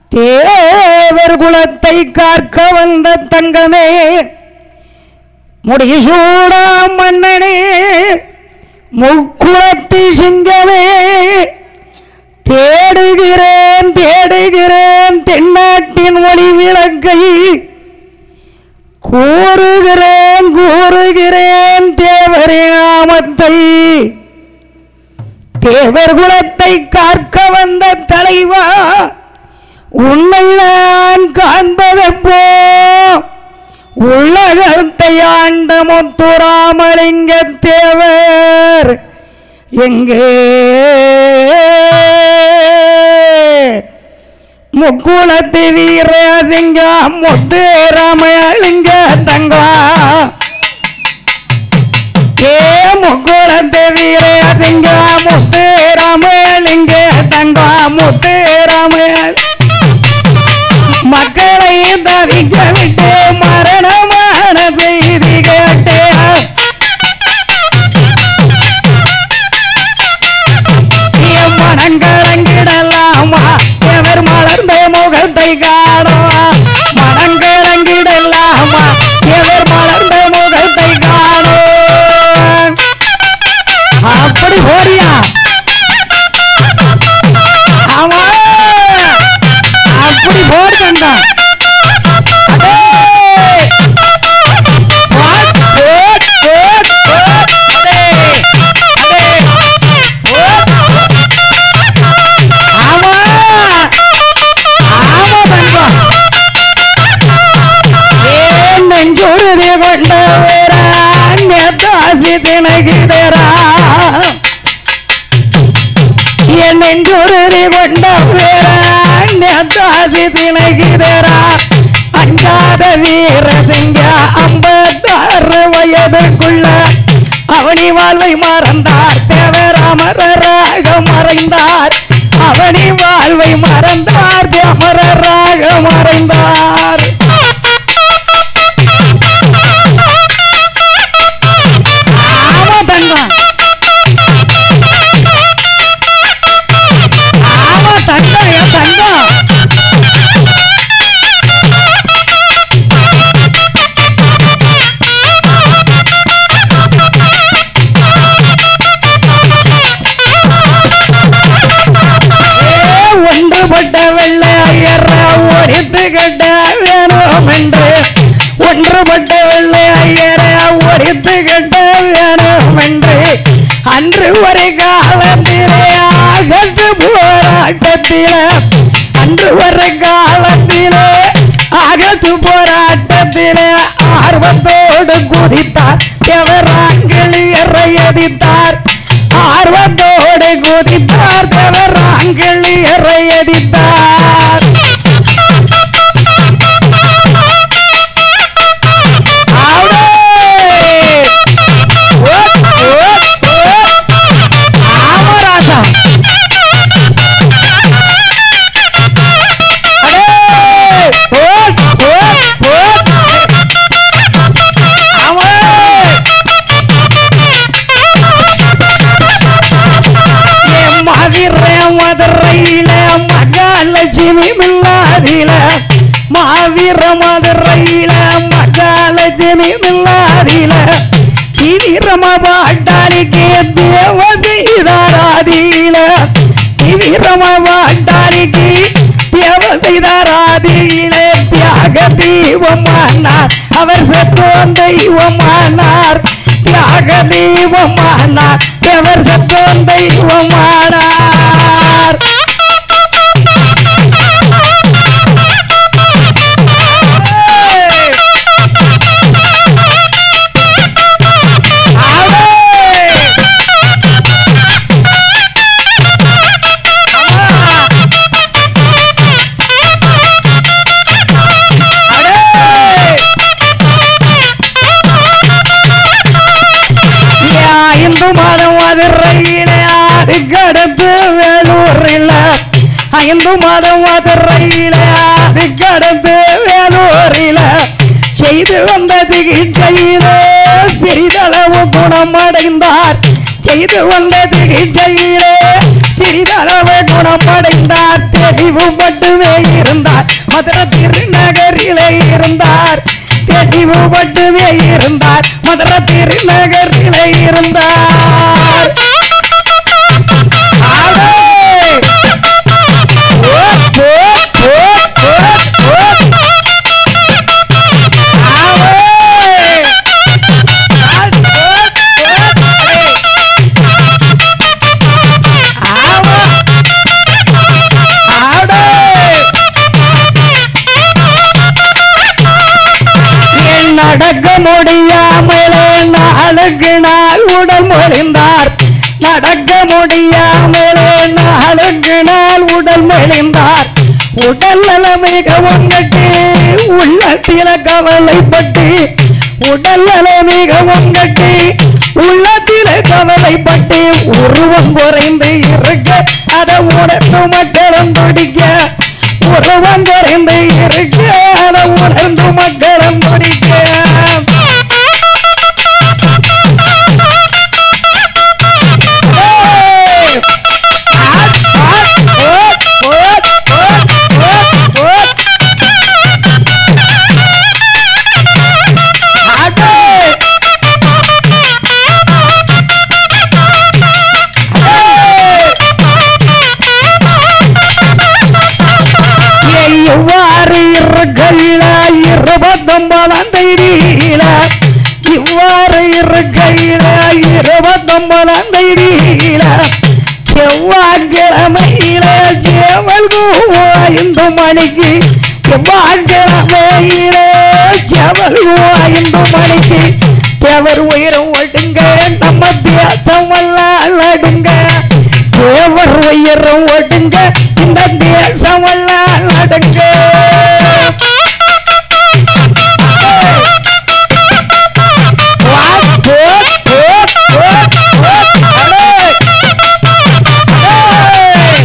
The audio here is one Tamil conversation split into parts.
தேவர் குலத்தை காக்க வந்த தங்கமே முடிசூடா மன்னனே முக்குளத்தி சிங்கமே தேடுகிறேன் தேடுகிறேன் தென்னாட்டின் ஒளி விளக்கை கூறுகிறேன் கூறுகிறேன் தேவரின் நாமத்தை தேவர் குலத்தை காக்க வந்த தலைவா உன்னை நான் காண்பதப்போ உள்ளகத்தை ஆண்ட முத்துராமலிங்க தேவர் எங்கே முக்குளத்து வீரசிங்க முத்து ராமலிங்க தங்கா ஏ முக்குளத்து வீரசிங்க முத்து ராமலிங்க தங்கா முத்து ராமலிங்க மக்களை தவிக்க விட்டு மரணமான செய்தி கேட்டு என் மனங்கரங்கிடலாமா எவர் மலர்ந்த முகத்தை காணுமா மனங்கரங்கிடலாமா எவர் மலர்ந்த முகத்தை காணும் அப்படி போறியா ஆமா அப்படி போடு கண்டா அடே! வாட், போட், போட், போட், அடே! அடே! போட். ஆமா ஆமா தங்கா ஏன் நெஞ்சுறுதி கொண்டவரா நெத்தாசி தினகிதரா என் நெஞ்சுறுதி கொண்டவரா நெத்தாசி தினகிதரா அஞ்சாத வீரசிங்க ஐம்பத்தாறு வயதுக்குள்ள அவனி வாழ்வை மறந்தார் தேவராமரராக மறைந்தார் அவனி வாழ்வை மறந்தார் தேவரராக மறைந்தார் ஆமா தங்கம் ஆமா தங்கம் என் தங்கம் ஏ, ஒன்றுபட்ட வெள்ளை ஐயர் ஒரித்து கட்ட வேணும் என்று ஒன்றுபட்ட வெள்ளை ஐயர் ஒரித்து கட்ட வேணும் என்று அன்று ஒரு காலத்திலே ஆகத்து போராட்டத்திலே அன்று ஒரு காலத்திலே ஆகத்து போராட்டத்திலே ஆர்வத்தோடு குதித்தார் எவராங்கிளியரை எதிர்த்தார் ஆர்வத்தோடு குதித்தார் தேவராங்கிளியரை எதிர்த்தார் ஆவுடே! ஓட், ஓட், ஓட். ஆமா ராசா. அடே! ஓட், ஓட், ஓட். ஆமா என் மதுரை மதுரையில மகாலட்சுமி மில்லாதில மாவீர மதுரையில மகாலட்சுமி மில்லாதில திவிரம பாட்டாளிக்கு தேவதைதாராதியில திவிரம பாட்டாளிக்கு தேவதைதாராதியில தியாக தீபமானார் அவர் சத்துவம் தெய்வமானார் தியாக தெய்வமானார் எவர் சத்துவம் தெய்வமானார் ஐந்து மாதம் மதுரையில அதுக்கடுத்து வேலூரில் ஐந்து மாதம் மதுரையில அதுக்கடுத்து வேலூரில் செய்து வந்த சிகிச்சையில சிறிதளவு குணமடைந்தார் செய்து வந்த சிகிச்சையிலே சிறித அளவு குணமடைந்தார் தெளிவு மட்டுமே இருந்தார் மதுரை திருநகரிலே இருந்தார் தெளிவு மட்டுமே இருந்தார் மதுரை திருநகரிலே இருந்தார் ஆடே! ஓ, ஓ, ஓ, ஓ, ஓ. ஆடே! ஆட், ஓட், ஓட், அடே! ஆமா! ஆடே! என் நடக்க முடியாமலே நாளுக்கு நாள் உடல் மெலிந்தார் நடக்க முடியாமலே நாளுக்கு நாள் உடல் மெலிந்தார் உடல் நல மிகவும் கட்டி உள்ளத்தில கவலைப்பட்டு உடல் நல மிகவும் கட்டி உள்ளத்தில கவலைப்பட்டு உருவம் குறைந்து இருக்க அதை உணர்ந்து மக்களும் துடிக்க உருவம் குறைந்து இருக்க அதை உணர்ந்து மக்களும் துடிக்க ஏய்! ஆட், ஆட், ஓட், ஓட், ஓட், ஓட், ஓட். ஆட்டு! ஏய்! இவ்வாறு இருக்கையில இருபத்தொன்பதாம் தேதியில இவ்வாறு இருக்கையில இருபத்தொன்பதாம் தேதியில செவ்வாய்க்கிழமையில சேவல் ஐந்து மணிக்கு செவ்வாய்க்கிழமையில சேவல் ஐந்து மணிக்கு தேவர் உயிரும் ஒடுங்க நம்ம தேசம் எல்லாம் நடுங்க தேவர் உயிரும் ஒடுங்க இந்த தேசம் எல்லாம் நடுங்க வாட், போட், போட், போட், போட், அடே! ஏய்!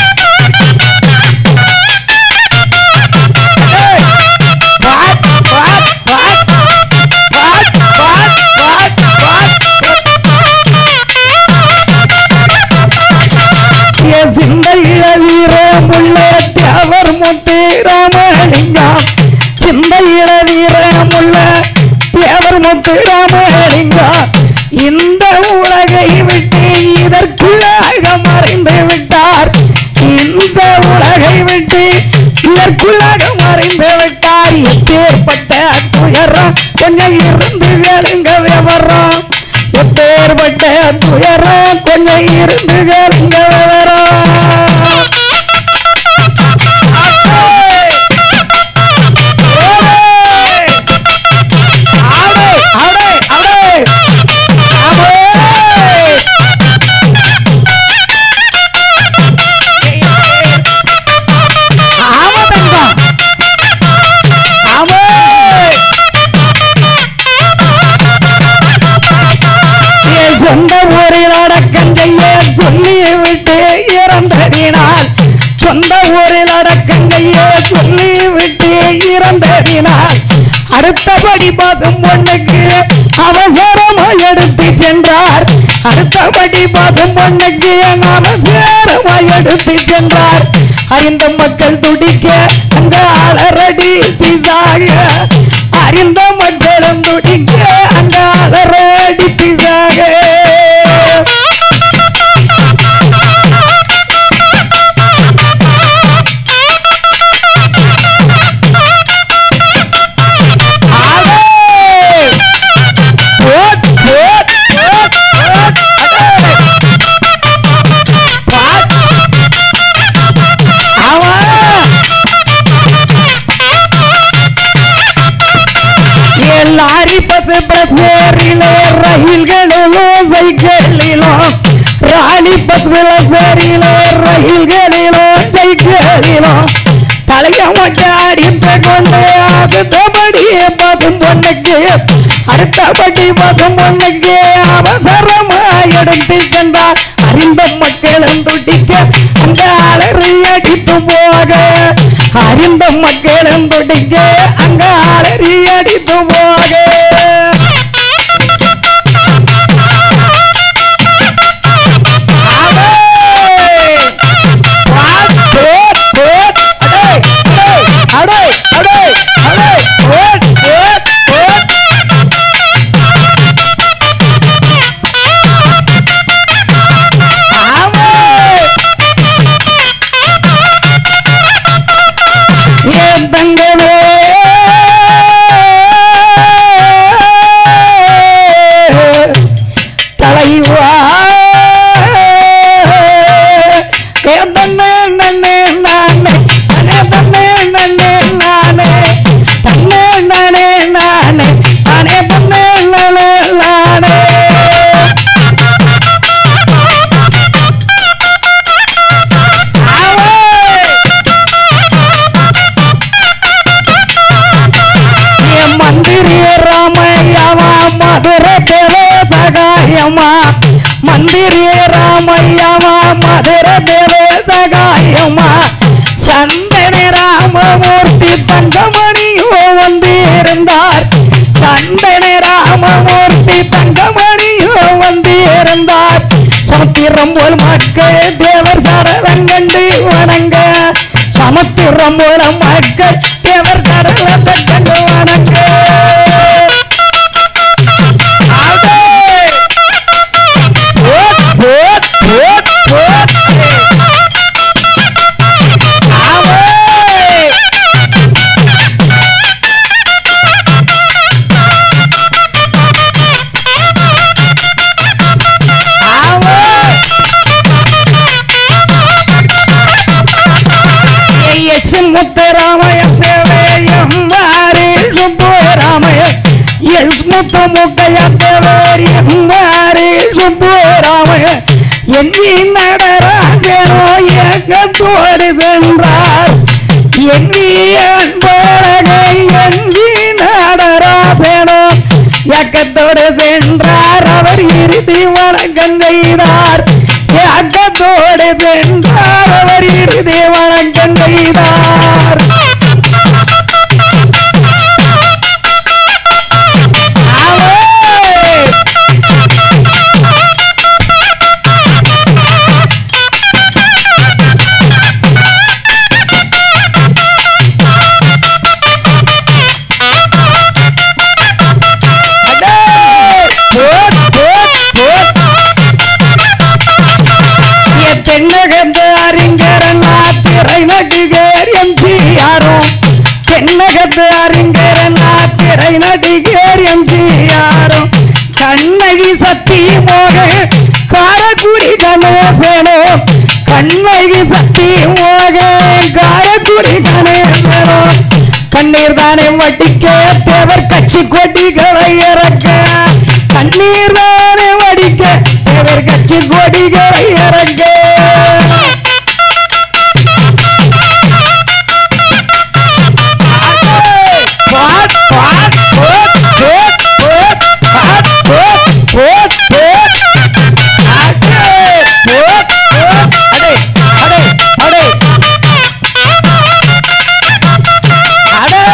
ஏய்! வாட், வாட், வாட், வாட், வாட், வாட், வாட். என் சிந்தையில வீரமுள்ள தேவர் முத்து ராமலிங்கம் சிந்தையில வீரமுள்ள தேவர் முத்து ராமலிங்கம் இந்த உலகை விட்டு இதற்குள்ளாக மறைந்து விட்டார் இந்த உலகை விட்டு இதற்குள்ளாக மறைந்து விட்டார் எப்பேற்பட்ட துயரம் கொஞ்சம் இருந்து வேலுங்க விவரம் எப்பேற்பட்ட துயரம் கொஞ்சம் இருந்து கேளுங்க விவரம் ஆடே! ஆடே! ஆடே! ஆடே! ஆமா தங்கம் ஆமா என் சொந்த ஊரில் அடக்கங்கையே சொல்லி விட்டு இறந்தடினாள் சொந்த ஊரில் அடக்கங்கையே சொல்லி விட்டு இறந்தடினாள் அடுத்தபடி பார்க்கும் பொண்ணுக்கு அவசரமா எடுத்து சென்றார் அடுத்தபடி பார்க்கும் பொண்ணுக்கு அவசரமா எடுத்து சென்றார் அறிந்த மக்கள் துடிக்க அங்க அலறடி பிசாக அறிந்த மக்களும் துடிக்க அங்க அலறடி பிசாக ஆடே! ஓட், ஓட், ஓட், ஓட், அடே! பாட். ஆமா லாரி பஸ் பஸ்ஸேரிலே ரயில்களிலும் சைக்கிளிலும் ராணி பஸ் பேரிலே ரயில்களிலும் சைக்கிளிலும் தலைய அடித்த கொண்டு அடுத்தபடி பதும் பொண்ணுக்கு அடுத்தபடி பதும் பொண்ணுக்கு அவசரமா எடுத்து சென்றார் அறிந்த மக்களும் துடிக்க அந்த அலறி அடித்து போக அறிந்த மக்களும் துடிக்க அங்க அலறி அடித்து போக ஆமே! ராமமூர்த்தி தங்கமணியோ வந்து இருந்தார் சந்தன ராமமூர்த்தி தங்கமணியோ வந்து இருந்தார் சமுத்திரம் போல் மக்கள் தேவர் சரளங்கண்டு வணங்க சமுத்திரம் போல மக்கள் தேவர் சரளத்தை கண்டு வணங்க ஆவே! போட், போட், போட், போட். ஆவே! ஆவே! எஸ் முத்துராமய தேவே எம்மாறு சுப்புராமய எஸ் முத்து முக்கைய தேவே எம்மாறு சுப்புராமய எண்ணி நடராஜனோ எங்கத்தோடு சென்றார் எண்ணி அன்பழகை எண்ணி நடராஜனோ எக்கத்தோடு சென்றார் அவர் இறுதி வணக்கம் செய்தார் அக்கத்தோடு சென்றார் அவர் இறுதி வணக்கம் செய்தார் ஆவே! அடே! போட், போட், போட். என் தென்னகத்து அறிஞரன்னா திரை நடிகர் எம்ஜிஆரும் தென்னகத்து அறிஞரன்னா திரை நடிகர் எம்ஜிஆரும் கண்ணகி சக்தி மோக காரக்குடி கணேசனோ கண்ணகி சக்தி மோக காரக்குடி கணேசனோ கண்ணீர் தானே வடிக்க தேவர் கட்சி கொடிகளை இறக்க கண்ணீர் தானே வடிக்க தேவர் கட்சி கொடிகளை இறக்க பாட், பாட், போட், போட், போட், பாட், போட், போட், போட். அடே, போட், போட். அடே, அடே, அடே. அடே.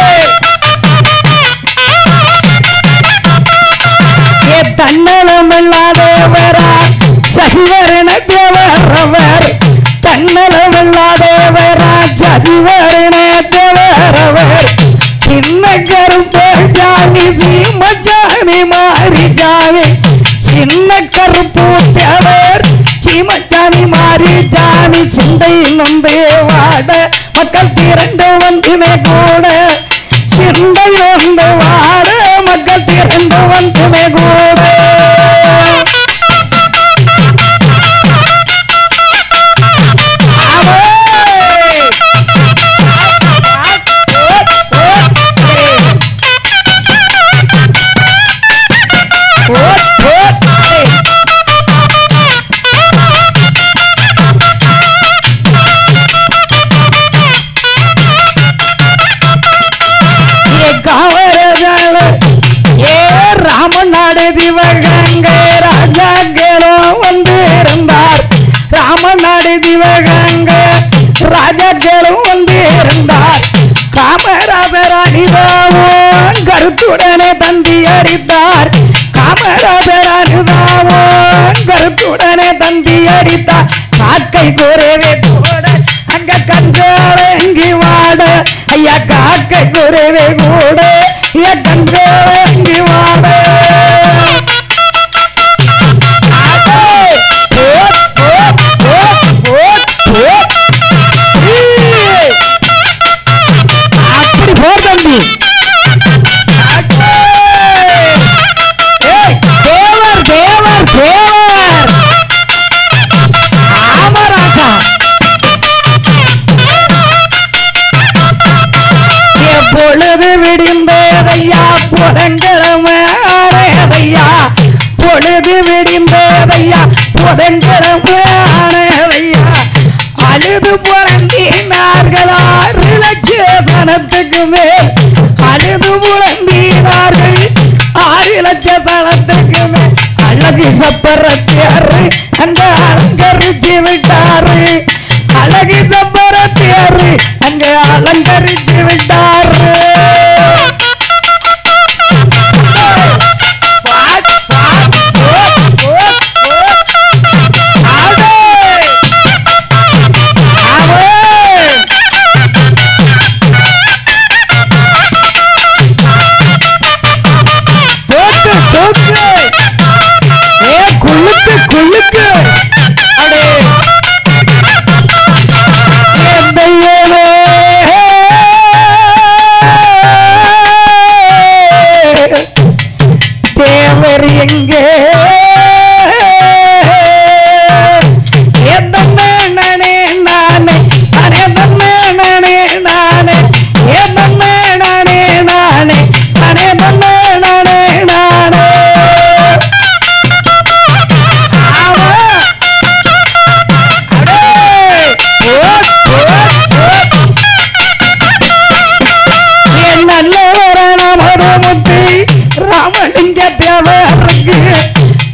ஏ தன்னலம் இல்லாதவரா சதிவரண தேவரவர் தன்னலம் இல்லாதவரா சதிவரண தேவரவர் சின்ன கருப்பு ஜாமி சீம ஜாமி மாறி ஜாமி சின்ன கருப்பு தேவர் சீம ஜாமி மாறி ஜாமி சிந்தை நம்பே வாட மக்கள் திரண்டு வந்திமே கூட சிந்தை வந்து வாட மக்கள் திரண்டு வந்துமே கூட ஆவே! ஓட், ஓட், ஏய். ஏ காவலர்கள், ஏ ராமநாடு திவகங்கை ராஜாக்களோ வந்து இருந்தார் ராமநாடு திவகங்கை ராஜாக்களும் வந்து இருந்தார் காமராஜர் அனிதாவோ கருத்துடனே தந்தி அடித்தார் காமராஜர் அனிதாவோ கருத்துடனே தந்தி அடித்தார் காக்கை குறைவே கூட அங்க கண்களங்கி வாட ஐயா காக்கை குறைவே கூட ஐயா கண்களங்கி வாட ஆடே! போட், போட், போட், போட், போட். ஈ! அப்படி போர் தம்பி அடே! ஏய், தேவர் தேவர் தேவர் ஆமராஜா எப்பொழுது விடிந்ததையா புதன்கிழமை ஆனதையா பொழுது விடிந்ததையா புதன்கிழமை ஆனதையா அழுது புலம்பினார்களா லட்சணத்துக்கு மேல் அழுது புலம்பினார்கள் ஆறு லட்சணத்துக்கு மேல் அழகு சப்பரத்தியாரு அந்த அலங்கரிச்சு விட்டாரு அழகு சப்பரத்தியாரு அங்க அலங்க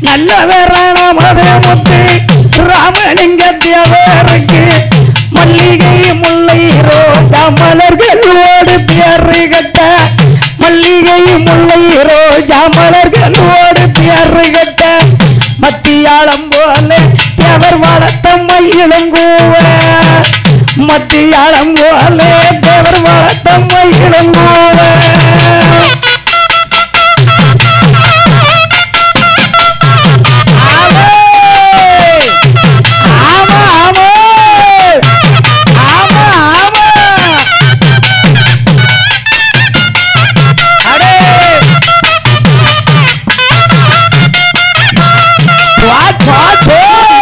நல்லவரான மதமுத்து ராமலிங்க தேவருக்கு மல்லிகை முல்லை ரோஜா மலர்களோடு பேரு கட்ட மல்லிகை முல்லை ரோஜா மலர்களோடு பேரு கட்ட மத்தியாளம் போல தேவர் வளர்த்த மயிலங்கூவ மத்தியாளம் போல தேவர் வளர்த்த மயிலங்கூவ ஆமா ஆமா ஆமா ஆமா அடே வாட் வாட்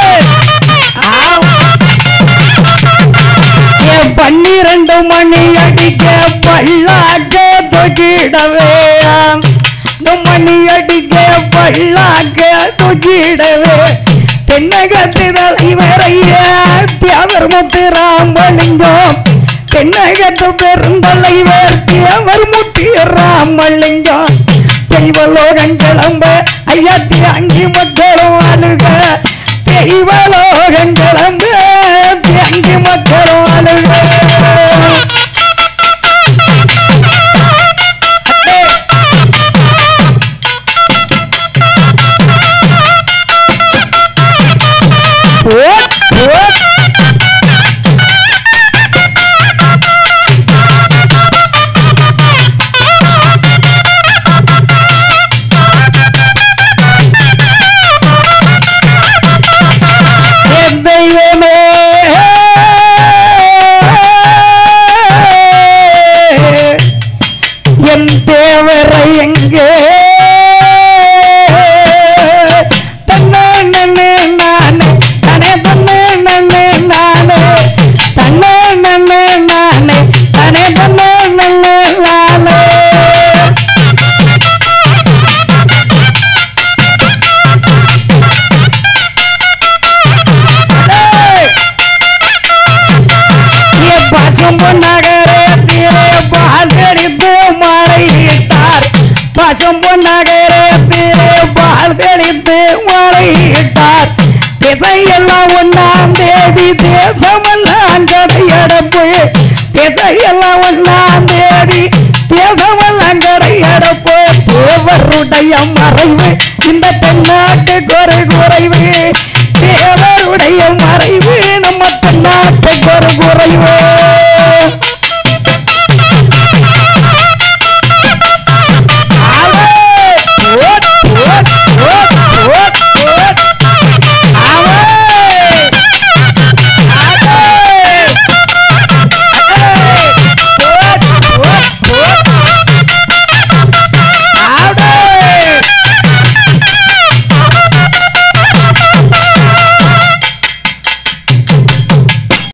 என் பன்னிரண்டு மணி அடிக்க பல்லாக்க தொகிடவே மணி அடிக்க பல்லாக்க தொகிடவே தென்னகத்து தலைவரைய தியாவர் முத்து ராமலிங்கம் தென்னகத்து பெருந்தலைவர் தியாவர் முத்தி ராமலிங்கம் தெய்வலோகம் கிளம்ப ஐயா தியாங்கி மக்களும் அழுக தெய்வலோகம் கிளம்ப தியாங்கி மக்களும் அழுக ஓட் ஓட் என் தெய்வமே என் தேவரை எங்கே தன்னே நானே தனே தன்னே நன்னே நானே தன்னே நன்னே நானே தனே தன்னே நன்னே நானே பசும் பொன்னகரத்திலே பால் தெளித்து மழையிட்டார் பசும் பொன்னகரத்திலே பால் தெளித்து மழையிட்டார் இதையெல்லாம் ஒன்னாம் தேதி தேசமெல்லாம் கடையடப்பு இதையெல்லாம் ஒன்னாம் தேதி தேசமெல்லாம் கடையடப்பு தேவருடைய மறைவு இந்த தென்னாட்டுக்கு ஒரு குறைவு தேவருடைய மறைவு நம்ம தென்னாட்டுக்கு ஒரு குறைவு